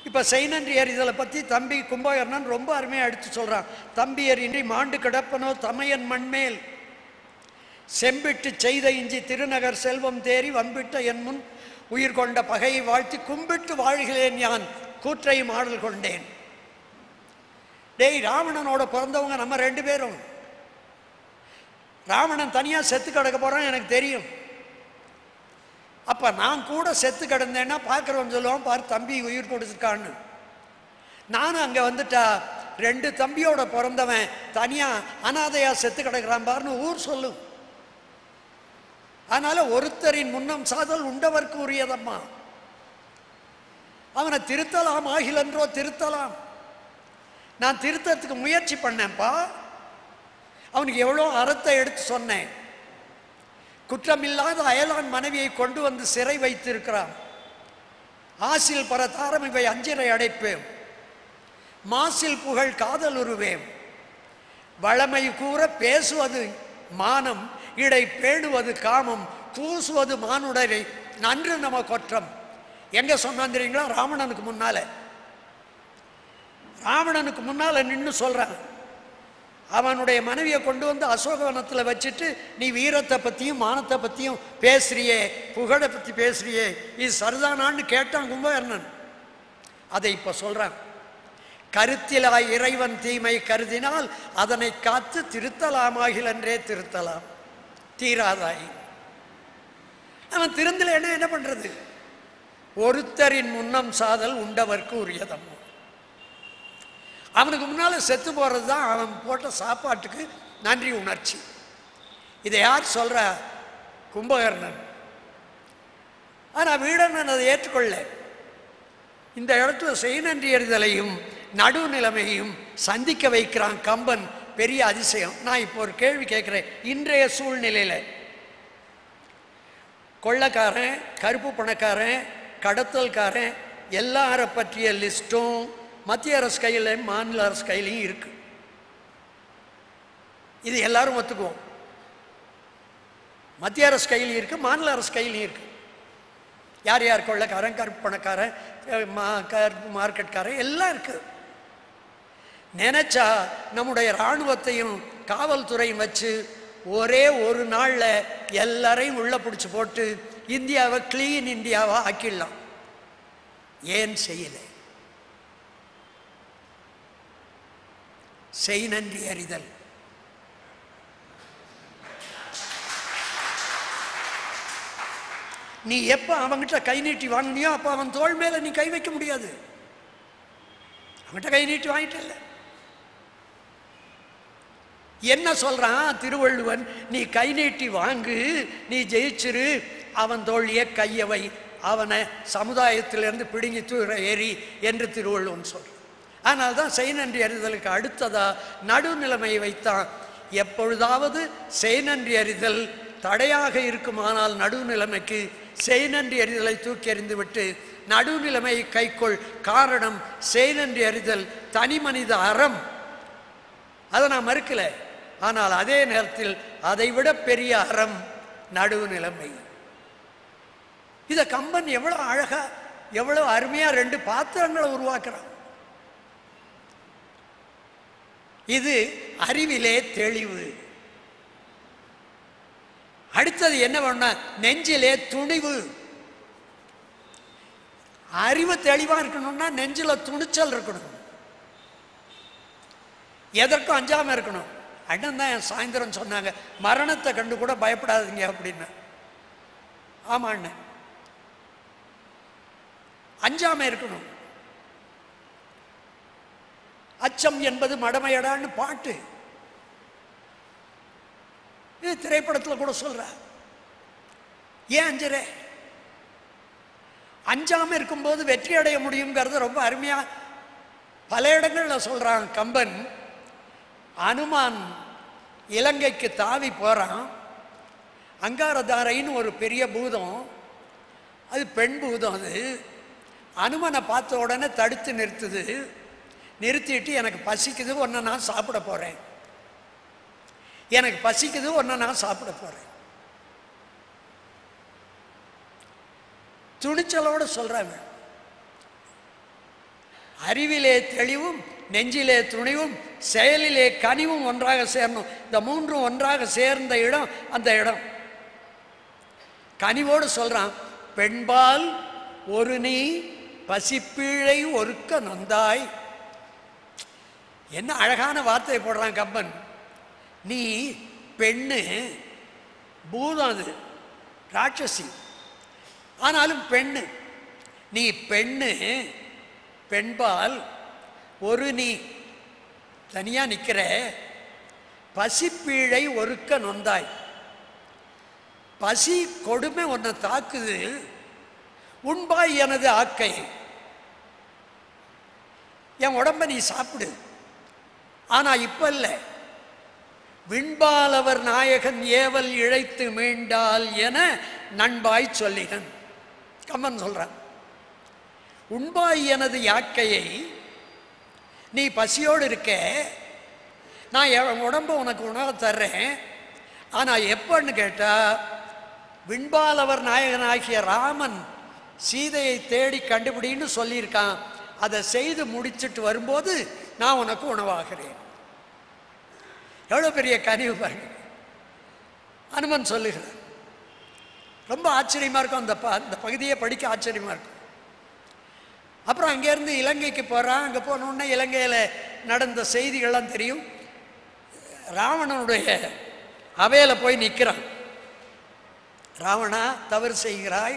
இப்போ செய்நன்றி அறிதலை பற்றி தம்பி கும்பகர்ணன் ரொம்ப அருமையாக எடுத்து சொல்கிறான் தம்பியர் இன்றி மாண்டு கிடப்பனோ தமையன் மண்மேல் செம்பிட்டு செய்த இஞ்சி திருநகர் செல்வம் தேறி வம்பிட்ட என் முன் உயிர் கொண்ட பகையை வாழ்த்தி கும்பிட்டு வாழ்கிறேன் யான் கூற்றை மாடல் கொண்டேன் டேய் ராவணனோட பிறந்தவங்க நம்ம ரெண்டு பேரும் ராவணன் தனியாக செத்து கிடக்க போகிறான் எனக்கு தெரியும் அப்போ நான் கூட செத்து கிடந்தேன்னா பார்க்குறவன் சொல்லுவான் பாரு தம்பி உயிர் கொடுத்துருக்கான்னு நானும் அங்கே வந்துட்டா ரெண்டு தம்பியோட பிறந்தவன் தனியாக அனாதையாக செத்து கிடக்கிறான் பாருன்னு ஊர் சொல்லும் அதனால ஒருத்தரின் முன்னம் சாதல் உண்டவர்க்கு உரியதம்மா அவனை திருத்தலாம் ஆகிலன்றோ திருத்தலாம் நான் திருத்தத்துக்கு முயற்சி பண்ணேன்ப்பா அவனுக்கு எவ்வளோ அறத்தை எடுத்து சொன்னேன் குற்றமில்லாத அயலான் மனைவியை கொண்டு வந்து சிறை வைத்திருக்கிறான் ஆசில் பர தாரம் இவை அஞ்சிரை அடைப்பேன் மாசில் புகழ் காதல் உருவேம் வளமை கூற பேசுவது மானம் இடை பேணுவது காமம் கூசுவது மானுடரை நன்று நம கொற்றம் எங்க சொன்னான் தெரியுங்களா ராவணனுக்கு முன்னால ராவணனுக்கு முன்னால நின்று சொல்றான் அவனுடைய மனைவியை கொண்டு வந்து அசோகவனத்தில் வச்சுட்டு நீ வீரத்தை பற்றியும் மானத்தை பற்றியும் பேசுறியே புகழை பற்றி பேசுறியே இது சரிதானான்னு கேட்டான் கும்பகர்ணன் அதை இப்போ சொல்கிறான் கருத்திலாய் இறைவன் தீமை கருதினால் அதனை காத்து திருத்தலாமாகில் என்றே திருத்தலாம் தீராதாய் அவன் திருந்தலைன்னா என்ன பண்ணுறது ஒருத்தரின் முன்னம் சாதல் உண்டவர்க்கு உரியதம்மா அவனுக்கு முன்னால் செத்து போகிறது தான் அவன் போட்ட சாப்பாட்டுக்கு நன்றி உணர்ச்சி இதை யார் சொல்கிறா கும்பகர்ணன் ஆனால் வீடண்ணன் அதை ஏற்றுக்கொள்ள இந்த இடத்துல செய்நன்றி அறிதலையும் நடுநிலைமையும் சந்திக்க வைக்கிறான் கம்பன் பெரிய அதிசயம் நான் இப்போ ஒரு கேள்வி கேட்குறேன் இன்றைய சூழ்நிலையில் கொள்ளக்காரன் கருப்பு பணக்காரன் கடத்தல்காரன் எல்லாரை பற்றிய லிஸ்ட்டும் மத்திய அரசு கையில் மாநில அரசு கையிலையும் இருக்கு இது எல்லாரும் ஒத்துக்குவோம் மத்திய அரசு கையிலையும் இருக்கு மாநில அரசு கையிலையும் இருக்கு யார் யார் கொள்ளக்காரன் கருப்பு பணக்காரன் அஹ் மா கருப்பு மார்க்கெட்காரன் எல்லாம் இருக்கு நினைச்சா நம்முடைய இராணுவத்தையும் காவல்துறையும் வச்சு ஒரே ஒரு நாளில் எல்லாரையும் உள்ள பிடிச்சி போட்டு இந்தியாவை க்ளீன் இந்தியாவா ஆக்கிடலாம் ஏன் செய்யலை செய் நன்றி அறிதல் நீ எப்போ அவன்கிட்ட கை நீட்டி வாங்கினியோ அப்போ அவன் தோள் மேலே நீ கை வைக்க முடியாது அவன்கிட்ட கை நீட்டி வாங்கிட்டல என்ன சொல்றான் திருவள்ளுவன் நீ கை நீட்டி வாங்கு நீ ஜெயிச்சிரு அவன் தோழியே கையவை அவனை சமுதாயத்திலிருந்து பிடுங்கி தூர ஏறி என்று திருவள்ளுவன் சொல்றான் ஆனால் தான் செய் நன்றி அறிதலுக்கு அடுத்ததா நடுநிலைமையை வைத்தான் எப்பொழுதாவது செய் நன்றி அறிதல் தடையாக இருக்குமானால் நடுநிலைமைக்கு செய் நன்றி அறிதலை தூக்கி எறிந்துவிட்டு நடுநிலைமை கைக்கொள் காரணம் செய் நன்றி அறிதல் தனி மனித அறம் அதை நான் மறுக்கல ஆனால் அதே நேரத்தில் அதைவிட பெரிய அறம் நடுவுநிலைமை இதை கம்பன் எவ்வளோ அழகா எவ்வளோ அருமையா ரெண்டு பாத்திரங்களை உருவாக்குறான் இது அறிவிலே தெளிவு அடுத்தது என்ன பண்ண நெஞ்சிலே துணிவு அறிவு தெளிவா இருக்கணும்னா நெஞ்சில துணிச்சல் இருக்கணும் எதற்கும் அஞ்சாம இருக்கணும் அண்ணன் தான் என் சாயந்தரம் சொன்னாங்க மரணத்தை கண்டு கூட பயப்படாதீங்க அப்படின்னு ஆமா அண்ணன் அஞ்சாம இருக்கணும் அச்சம் என்பது மடமையடான்னு பாட்டு இது திரைப்படத்தில் கூட சொல்ற ஏன் அஞ்சரே அஞ்சாம இருக்கும்போது வெற்றி அடைய முடியுங்கிறது ரொம்ப அருமையா பல இடங்கள்ல சொல்றான் கம்பன் அனுமான் இலங்கைக்கு தாவி போறான் அங்காரதாரைன்னு ஒரு பெரிய பூதம் அது பெண் பூதம் அது அனுமனை பார்த்த உடனே தடுத்து நிறுத்துது நிறுத்திட்டு எனக்கு பசிக்குது ஒன்றை நான் சாப்பிட போகிறேன் எனக்கு பசிக்குது ஒன்றை நான் சாப்பிட போகிறேன் துணிச்சலோடு சொல்கிறாங்க அறிவிலே தெளிவும் நெஞ்சிலே துணிவும் செயலிலே கனிவும் ஒன்றாக சேரணும் இந்த மூன்றும் ஒன்றாக சேர்ந்த இடம் அந்த இடம் கனிவோடு சொல்றான் பெண்பால் ஒரு நீ பசிப்பீழை ஒருக்க நொந்தாய் என்ன அழகான வார்த்தை போடுறான் கம்பன் நீ பெண்ணு பூதம் அது ராட்சசி ஆனாலும் பெண்ணு நீ பெண்ணு பெண்பால் ஒரு நீ தனியா நிக்கிற பசிப்பீழை ஒருக்க நொந்தாய் பசி கொடுமை உன்னை தாக்குது உண்பாய் எனது ஆக்கை என் உடம்ப நீ சாப்பிடு ஆனா இப்ப இல்லை விண்பாலவர் நாயகன் ஏவல் இழைத்து மீண்டால் என நண்பாய் சொல்லினன் கம்மன் சொல்றான் உண்பாய் எனது யாக்கையை நீ பசியோடு இருக்க நான் என் உடம்ப உனக்கு உணவு தர்றேன் ஆனால் எப்பன்னு கேட்டா விண்பாலவர் நாயகனாகிய ராமன் சீதையை தேடி கண்டுபிடின்னு சொல்லியிருக்கான் அதை செய்து முடிச்சிட்டு வரும்போது நான் உனக்கு உணவாகிறேன் எவ்வளோ பெரிய கனிவு பாருங்க அனுமன் சொல்லுகிறார் ரொம்ப ஆச்சரியமா இருக்கும் அந்த ப அந்த பகுதியை படிக்க ஆச்சரியமா இருக்கும் அப்புறம் அங்கேருந்து இலங்கைக்கு போகிறான் அங்கே போனோடனே இலங்கையில் நடந்த செய்திகள்லாம் தெரியும் ராவணனுடைய அவையில் போய் நிற்கிறான் ராவணா தவறு செய்கிறாய்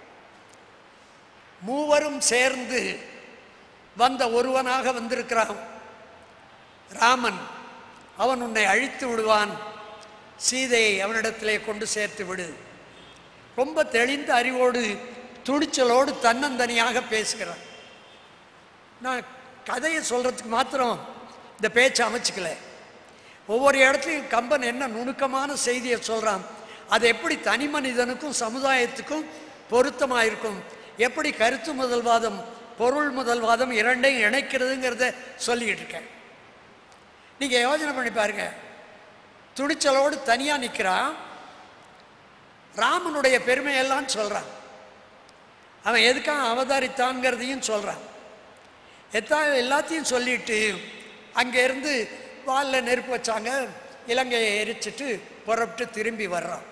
மூவரும் சேர்ந்து வந்த ஒருவனாக வந்திருக்கிறான் ராமன் அவன் உன்னை அழித்து விடுவான் சீதையை அவனிடத்திலே கொண்டு சேர்த்து விடு ரொம்ப தெளிந்த அறிவோடு துணிச்சலோடு தன்னந்தனியாக பேசுகிறான் நான் கதையை சொல்கிறதுக்கு மாத்திரம் இந்த பேச்சை அமைச்சுக்கல ஒவ்வொரு இடத்துலையும் கம்பன் என்ன நுணுக்கமான செய்தியை சொல்கிறான் அது எப்படி தனி மனிதனுக்கும் சமுதாயத்துக்கும் பொருத்தமாக இருக்கும் எப்படி கருத்து முதல்வாதம் பொருள் முதல்வாதம் இரண்டையும் இணைக்கிறதுங்கிறத சொல்லிக்கிட்டு இருக்கேன் நீங்கள் யோசனை பண்ணி பாருங்க துணிச்சலோடு தனியாக நிற்கிறான் ராமனுடைய பெருமையெல்லாம் சொல்கிறான் அவன் எதுக்காக அவதரித்தான்ங்கிறதையும் சொல்கிறான் எத்தா எல்லாத்தையும் சொல்லிட்டு அங்கேருந்து வாலில் நெருப்பு வச்சாங்க இலங்கையை எரிச்சிட்டு புறப்பட்டு திரும்பி வர்றான்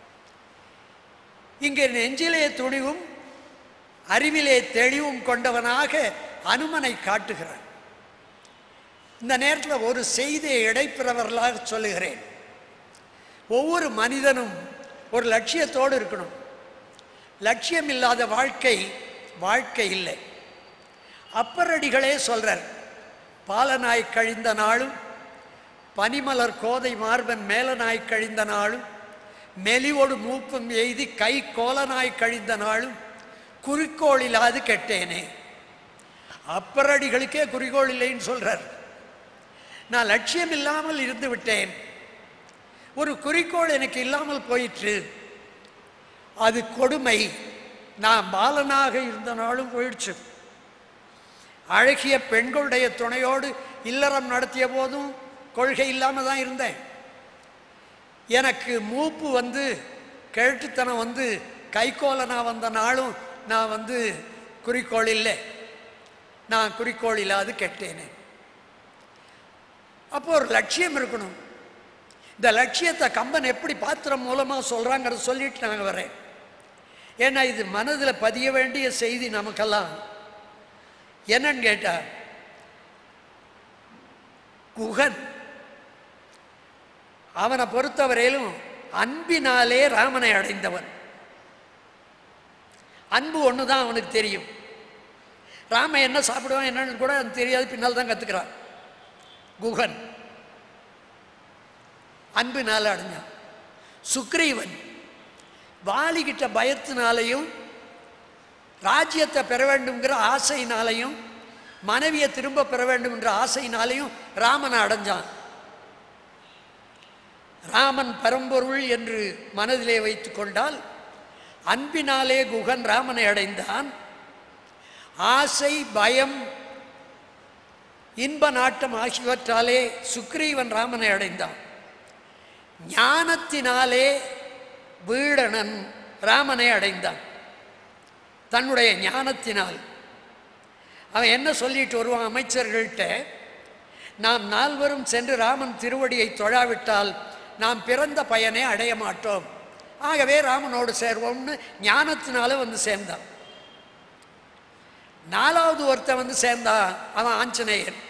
இங்கே நெஞ்சிலே துணிவும் அறிவிலே தெளிவும் கொண்டவனாக அனுமனை காட்டுகிறான் இந்த நேரத்தில் ஒரு செய்தியை இடைப்பிறவர்களாக சொல்லுகிறேன் ஒவ்வொரு மனிதனும் ஒரு லட்சியத்தோடு இருக்கணும் லட்சியம் இல்லாத வாழ்க்கை வாழ்க்கை இல்லை அப்பரடிகளே சொல்றார் பாலநாய் கழிந்த நாளும் பனிமலர் கோதை மார்பன் மேலநாய் கழிந்த நாளும் மெலிவோடு மூப்பும் எய்தி கை கோலனாய் கழிந்த நாளும் குறிக்கோள் இல்லாது கெட்டேனே அப்பரடிகளுக்கே குறிக்கோள் இல்லைன்னு சொல்றார் நான் லட்சியம் இல்லாமல் இருந்து விட்டேன் ஒரு குறிக்கோள் எனக்கு இல்லாமல் போயிற்று அது கொடுமை நான் பாலனாக இருந்த நாளும் போயிடுச்சு அழகிய பெண்களுடைய துணையோடு இல்லறம் நடத்திய போதும் கொள்கை இல்லாமல் தான் இருந்தேன் எனக்கு மூப்பு வந்து கிழட்டுத்தனம் வந்து கைகோலனா வந்த நாளும் நான் வந்து குறிக்கோள் இல்லை நான் குறிக்கோள் இல்லாது கெட்டேனே அப்போ ஒரு லட்சியம் இருக்கணும் இந்த லட்சியத்தை கம்பன் எப்படி பாத்திரம் மூலமாக சொல்கிறாங்கிறத சொல்லிட்டு நாங்கள் வரேன் ஏன்னா இது மனதில் பதிய வேண்டிய செய்தி நமக்கெல்லாம் என்னன்னு கேட்டா குகன் அவனை பொறுத்தவரையிலும் அன்பினாலே ராமனை அடைந்தவன் அன்பு ஒன்று தான் அவனுக்கு தெரியும் ராமன் என்ன சாப்பிடுவான் என்னன்னு கூட அவனுக்கு தெரியாது பின்னால் தான் கற்றுக்கிறான் குகன் அன்பினால் அடைஞ்சான் சுக்ரீவன் வாலிகிட்ட பயத்தினாலையும் ராஜ்யத்தை பெற வேண்டும்ங்கிற ஆசையினாலையும் மனைவியை திரும்ப பெற வேண்டும் என்ற ஆசையினாலையும் ராமனை அடைஞ்சான் ராமன் பரம்பொருள் என்று மனதிலே வைத்து கொண்டால் அன்பினாலே குகன் ராமனை அடைந்தான் ஆசை பயம் இன்ப நாட்டம் ஆகியவற்றாலே சுக்ரீவன் ராமனை அடைந்தான் ஞானத்தினாலே வீடணன் ராமனை அடைந்தான் தன்னுடைய ஞானத்தினால் அவன் என்ன சொல்லிட்டு வருவான் அமைச்சர்கள்ட்ட நாம் நால்வரும் சென்று ராமன் திருவடியை தொழாவிட்டால் நாம் பிறந்த பயனை அடைய மாட்டோம் ஆகவே ராமனோடு சேர்வோம்னு ஞானத்தினால வந்து சேர்ந்தான் நாலாவது ஒருத்தன் வந்து சேர்ந்தா அவன் ஆஞ்சநேயன்